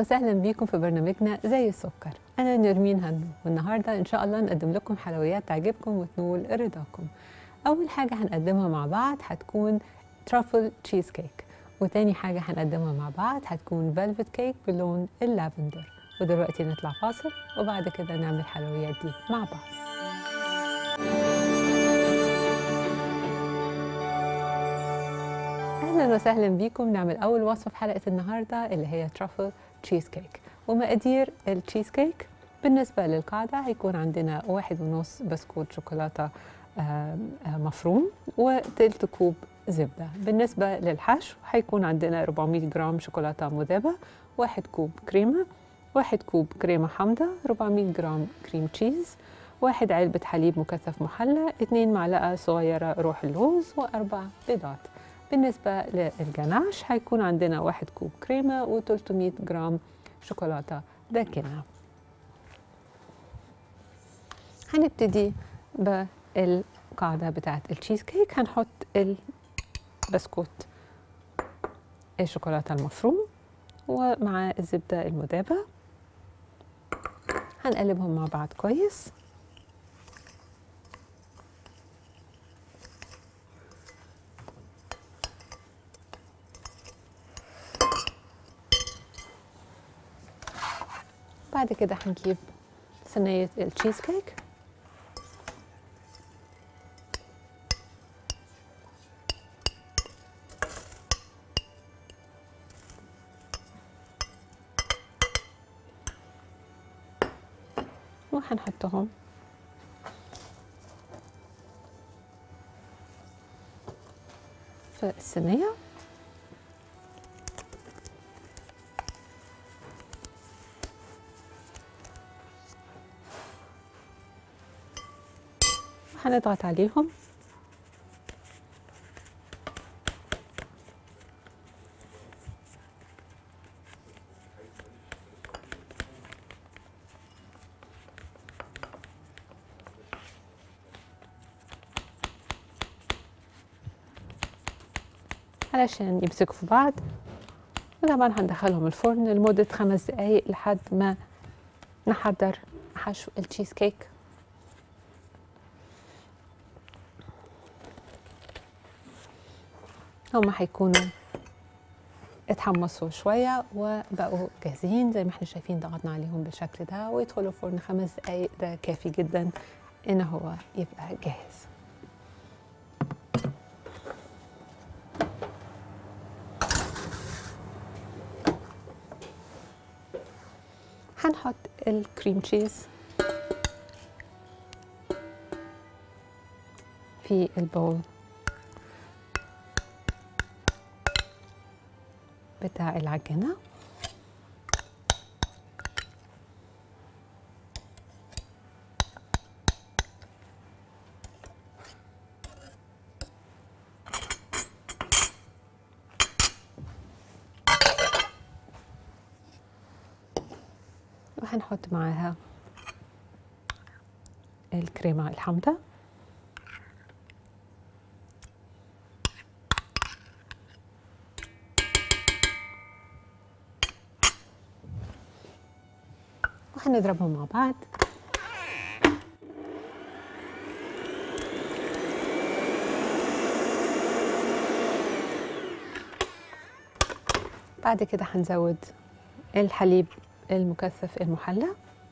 وسهلا بيكم في برنامجنا زي السكر أنا نرمين هندو والنهاردة إن شاء الله نقدم لكم حلويات تعجبكم وتنول رضاكم أول حاجة هنقدمها مع بعض هتكون ترافل تشيز كيك وتاني حاجة هنقدمها مع بعض هتكون فيلفت كيك بلون اللافندر ودلوقتي نطلع فاصل وبعد كده نعمل الحلويات دي مع بعض اهلا وسهلا بيكم نعمل اول وصفه في حلقه النهارده اللي هي ترافل تشيز كيك ومقادير التشيز كيك بالنسبه للقاعده هيكون عندنا واحد ونص بسكوت شوكولاته مفروم وتلت كوب زبده بالنسبه للحشو هيكون عندنا 400 جرام شوكولاته مذابه واحد كوب كريمه واحد كوب كريمه حامضه 400 جرام كريم تشيز واحد علبة حليب مكثف محلى اتنين معلقة صغيرة روح اللوز وأربع بيضات بالنسبة للجناش هيكون عندنا واحد كوب كريمة و300 جرام شوكولاتة داكنة هنبتدي بالقاعدة بتاعة التشيز كيك هنحط البسكوت الشوكولاتة المفروم ومع الزبدة المذابة هنقلبهم مع بعض كويس بعد كده هنجيب صينية التشيز كيك وهنحطهم في الصينيه هنضغط عليهم علشان يمسكوا في بعض وطبعا هندخلهم الفرن لمدة خمس دقايق لحد ما نحضر حشو التشيز كيك هما هيكونوا اتحمصوا شوية وبقوا جاهزين زي ما احنا شايفين ضغطنا عليهم بالشكل ده ويدخلوا الفرن خمس دقايق ده كافي جدا ان هو يبقى جاهز هنحط الكريم تشيز في البول بتاع العجينة وهنحط معاها الكريمة الحامضة وهنضربهم مع بعض بعد كده هنزود الحليب المكثف المحلى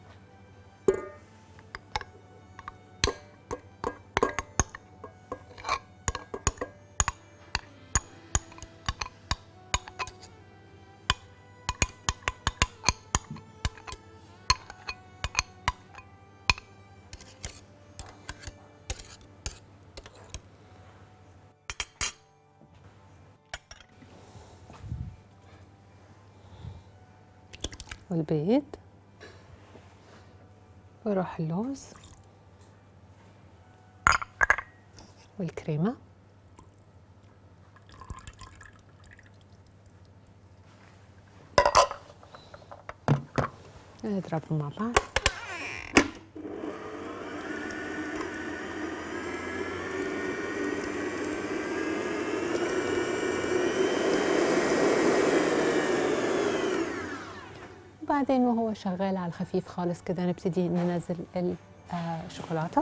والبيض وروح اللوز والكريمة نضربهم مع بعض وبعدين وهو شغال على الخفيف خالص كده نبتدي ننزل الشوكولاته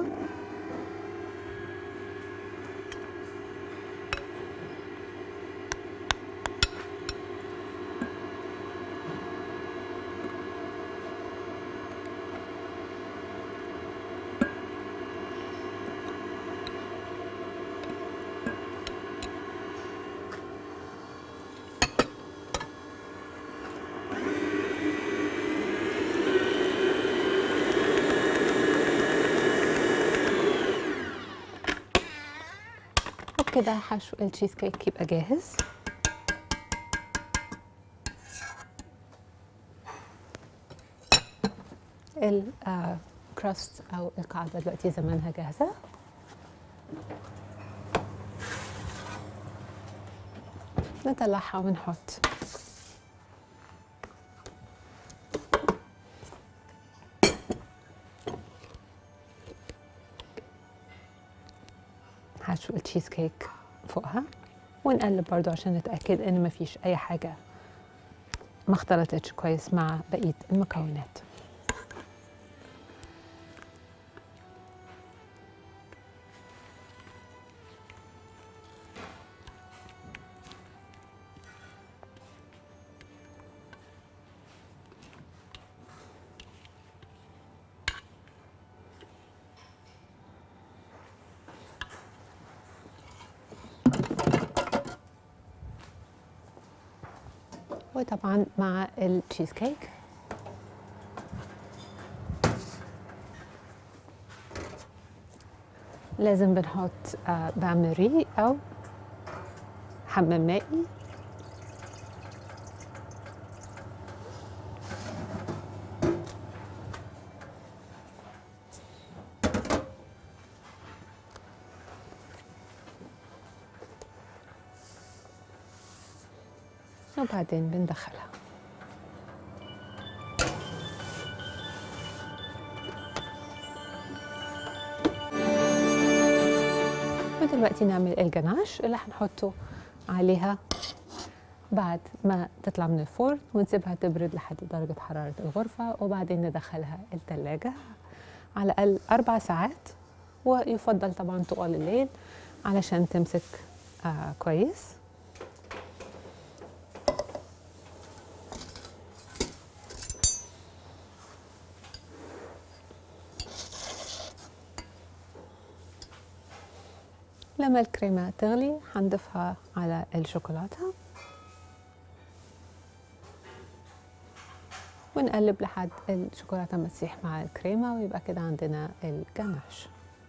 وبكده حشو التشيز كيك يبقى جاهز الكراست او القاعده دلوقتي زمانها جاهزه نطلعها ونحط حشو التشيز كيك فوقها ونقلب برضو عشان نتأكد ان مفيش اي حاجة ما اختلطتش كويس مع بقية المكونات وطبعا مع التشيز كيك لازم بنحط آه بامري او حمام مائي وبعدين بندخلها ودلوقتي نعمل الجناش اللي هنحطه عليها بعد ما تطلع من الفرن ونسيبها تبرد لحد درجة حرارة الغرفة وبعدين ندخلها التلاجة على الأقل أربع ساعات ويفضل طبعا طوال الليل علشان تمسك آه كويس لما الكريمة تغلي هنضيفها على الشوكولاتة ونقلب لحد الشوكولاتة ما تسيح مع الكريمة ويبقى كده عندنا الجناش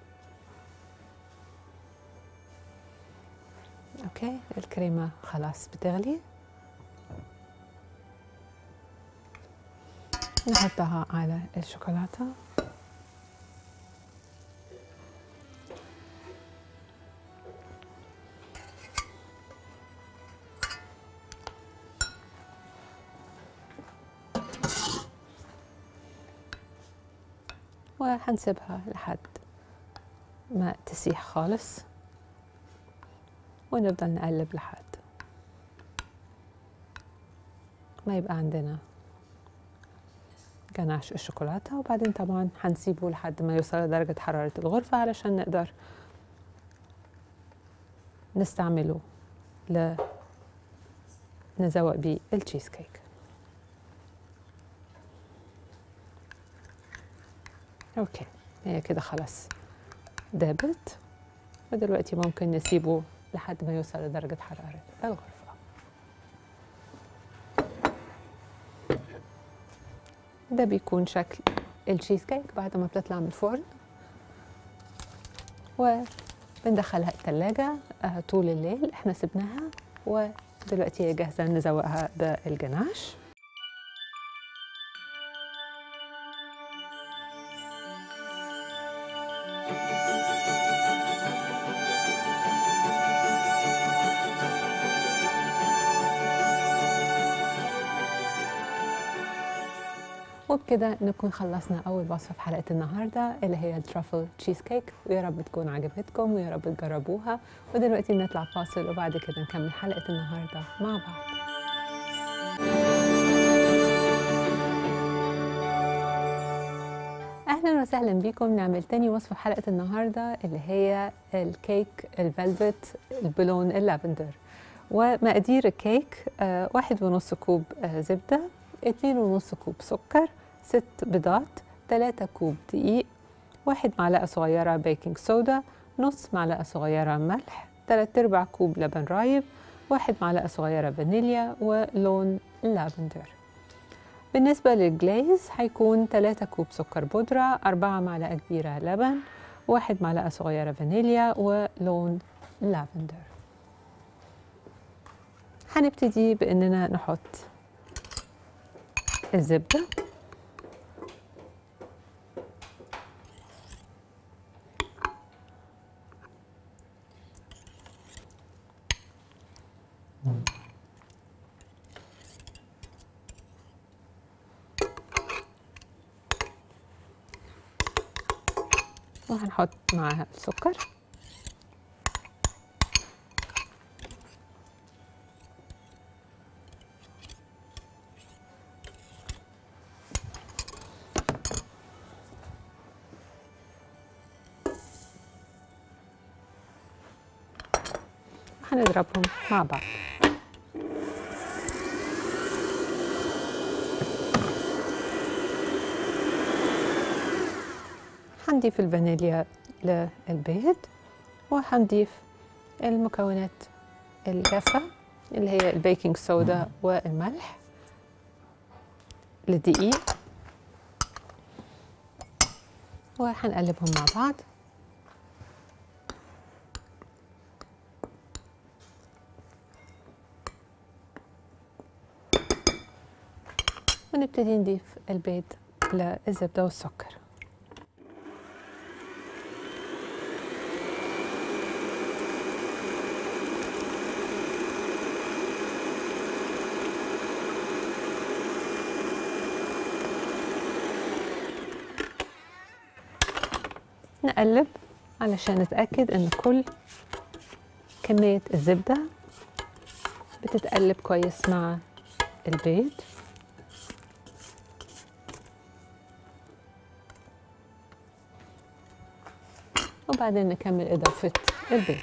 اوكي الكريمة خلاص بتغلي نحطها على الشوكولاتة وهنسيبها لحد ما تسيح خالص ونفضل نقلب لحد ما يبقى عندنا جناش الشوكولاتة وبعدين طبعا هنسيبه لحد ما يوصل لدرجة حرارة الغرفة علشان نقدر نستعمله ل نزوق بيه التشيز كيك اوكي هي كده خلاص دابت ودلوقتي ممكن نسيبه لحد ما يوصل لدرجة حرارة الغرفة ده بيكون شكل التشيز كيك بعد ما بتطلع من الفرن وبندخلها التلاجة آه طول الليل احنا سبناها ودلوقتي هي جاهزة نزوقها بالجناش وبكده نكون خلصنا أول وصفة في حلقة النهاردة اللي هي الترافل تشيز كيك ويا رب تكون عجبتكم ويا رب تجربوها ودلوقتي نطلع فاصل وبعد كده نكمل حلقة النهاردة مع بعض وسهلا بيكم نعمل تاني وصفة في حلقة النهاردة اللي هي الكيك الفلفت بلون اللافندر ومقادير الكيك آه واحد ونص كوب آه زبدة اتنين ونص كوب سكر ست بيضات تلاتة كوب دقيق واحد معلقة صغيرة بيكنج صودا نص معلقة صغيرة ملح تلات ارباع كوب لبن رايب واحد معلقة صغيرة فانيليا ولون اللافندر بالنسبة للجليز هيكون 3 كوب سكر بودرة 4 معلقة كبيرة لبن واحد معلقة صغيرة فانيليا ولون لافندر هنبتدي بأننا نحط الزبدة وهنحط معاها السكر هنضربهم مع بعض هنضيف الفانيليا للبيض وهنضيف المكونات الجافة اللي هي البيكنج صودا والملح للدقيق وهنقلبهم مع بعض ونبتدي نضيف البيض للزبدة والسكر نقلب علشان نتأكد إن كل كمية الزبدة بتتقلب كويس مع البيض وبعدين نكمل إضافة البيض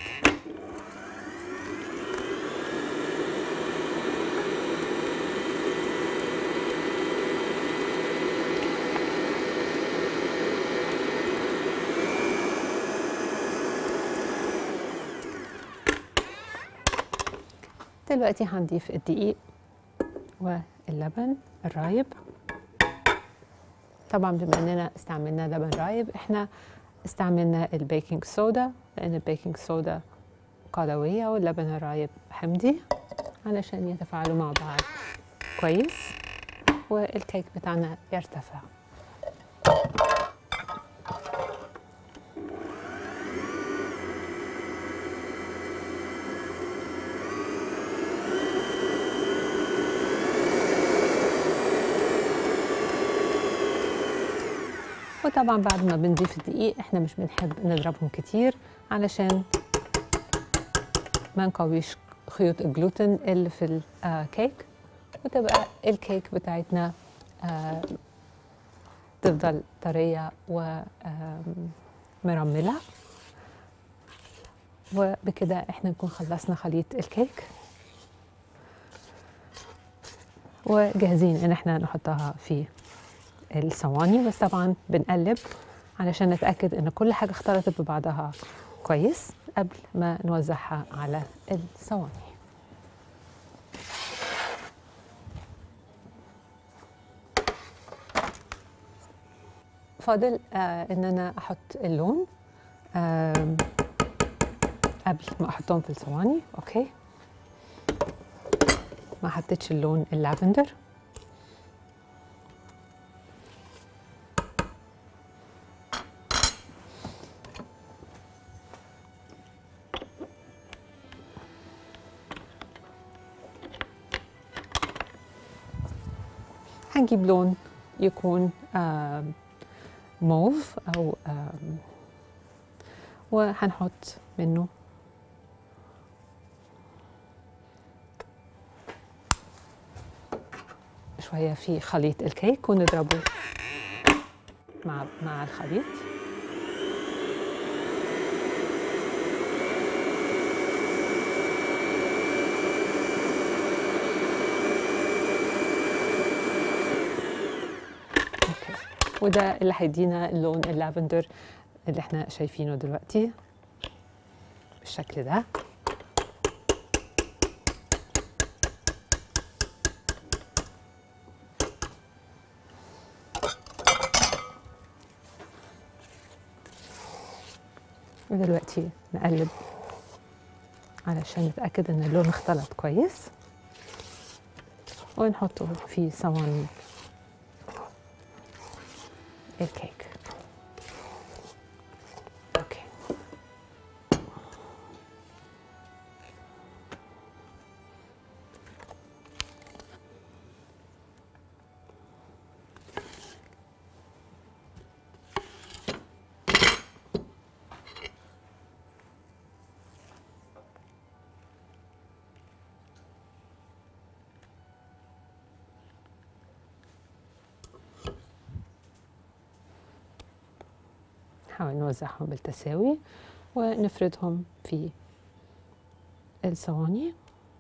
دلوقتي هنضيف الدقيق واللبن الرايب طبعا بما اننا استعملنا لبن رايب احنا استعملنا البيكنج صودا لان البيكنج صودا قلوية واللبن الرايب حمضي علشان يتفاعلوا مع بعض كويس والكيك بتاعنا يرتفع وطبعا بعد ما بنضيف الدقيق احنا مش بنحب نضربهم كتير علشان ما نقويش خيوط الجلوتين اللي في الكيك وتبقى الكيك بتاعتنا آه تفضل طرية ومرملة وبكده احنا نكون خلصنا خليط الكيك وجاهزين ان احنا نحطها في الصواني بس طبعا بنقلب علشان نتأكد ان كل حاجة اختلطت ببعضها كويس قبل ما نوزعها على الصواني فاضل آه ان انا احط اللون آه قبل ما احطهم في الصواني اوكي ما حطيتش اللون اللافندر هنجيب لون يكون آه موف او آه وهنحط منه شوية في خليط الكيك ونضربه مع مع الخليط أوكي. وده اللي هيدينا اللون اللافندر اللي احنا شايفينه دلوقتي بالشكل ده ودلوقتي نقلب علشان نتأكد ان اللون اختلط كويس ونحطه في صواني الكيك اوكي نحاول نوزعهم بالتساوي ونفردهم في الصواني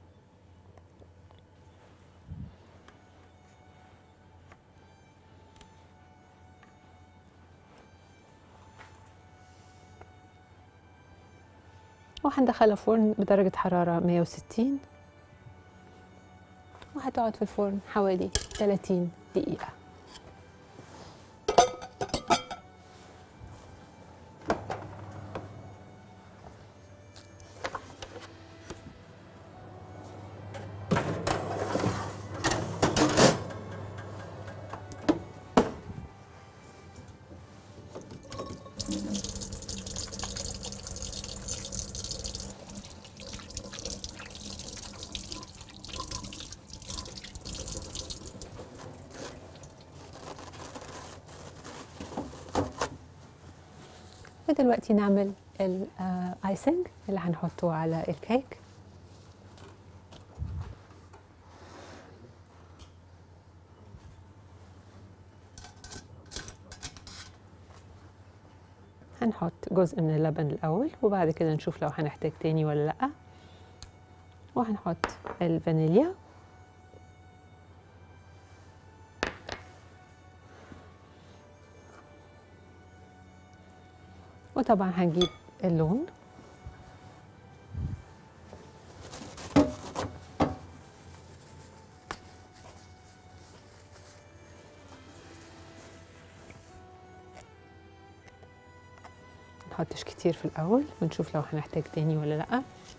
وهندخلها فرن بدرجة حرارة 160 وهتقعد في الفرن حوالي 30 دقيقة ودلوقتي نعمل الايسنج اللي هنحطه على الكيك هنحط جزء من اللبن الأول وبعد كده نشوف لو هنحتاج تاني ولا لأ وهنحط الفانيليا وطبعا هنجيب اللون نحطش كتير في الأول ونشوف لو هنحتاج تاني ولا لأ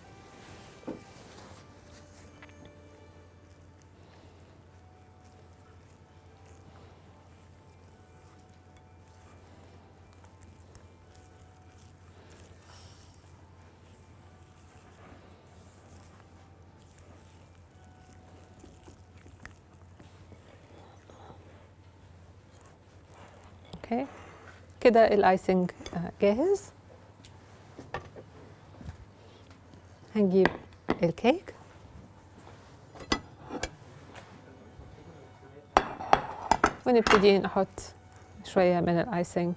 اوكي كده الايسنج آه، جاهز هنجيب الكيك ونبتدي نحط شوية من الايسنج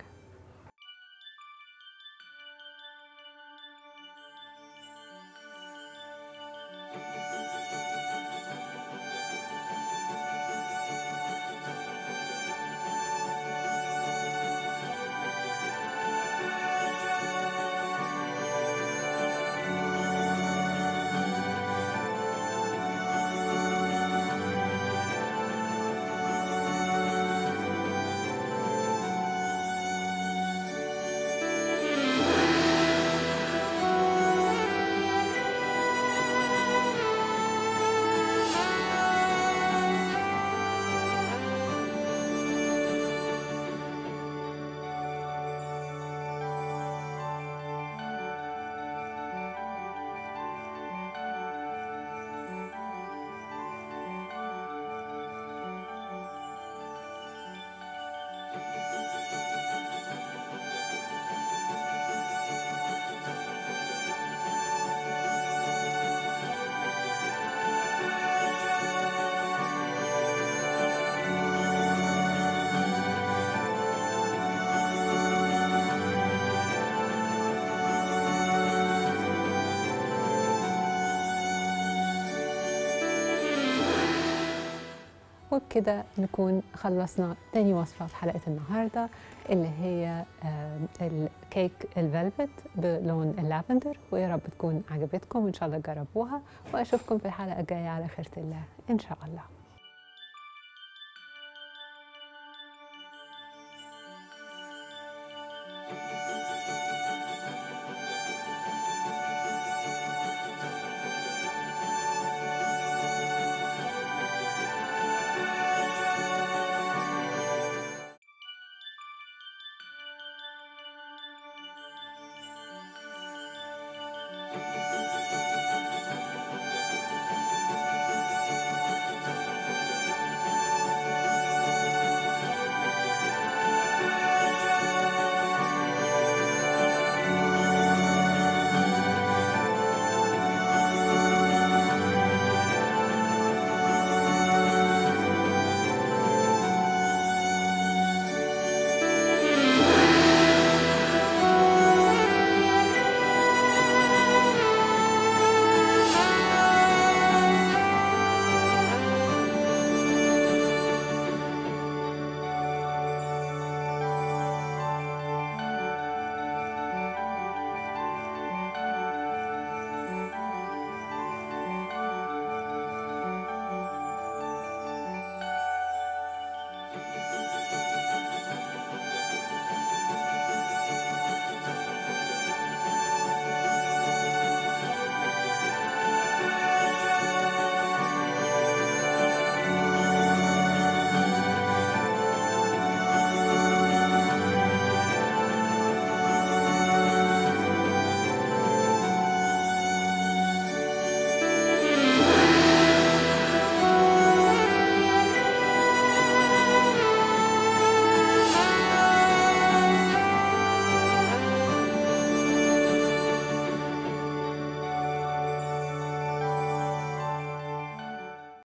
وبكده نكون خلصنا تاني وصفة في حلقة النهاردة اللي هي آه، الكيك الفلفت بلون اللافندر ويا رب تكون عجبتكم وإن شاء الله تجربوها وأشوفكم في الحلقة الجاية على خيرة الله إن شاء الله thank you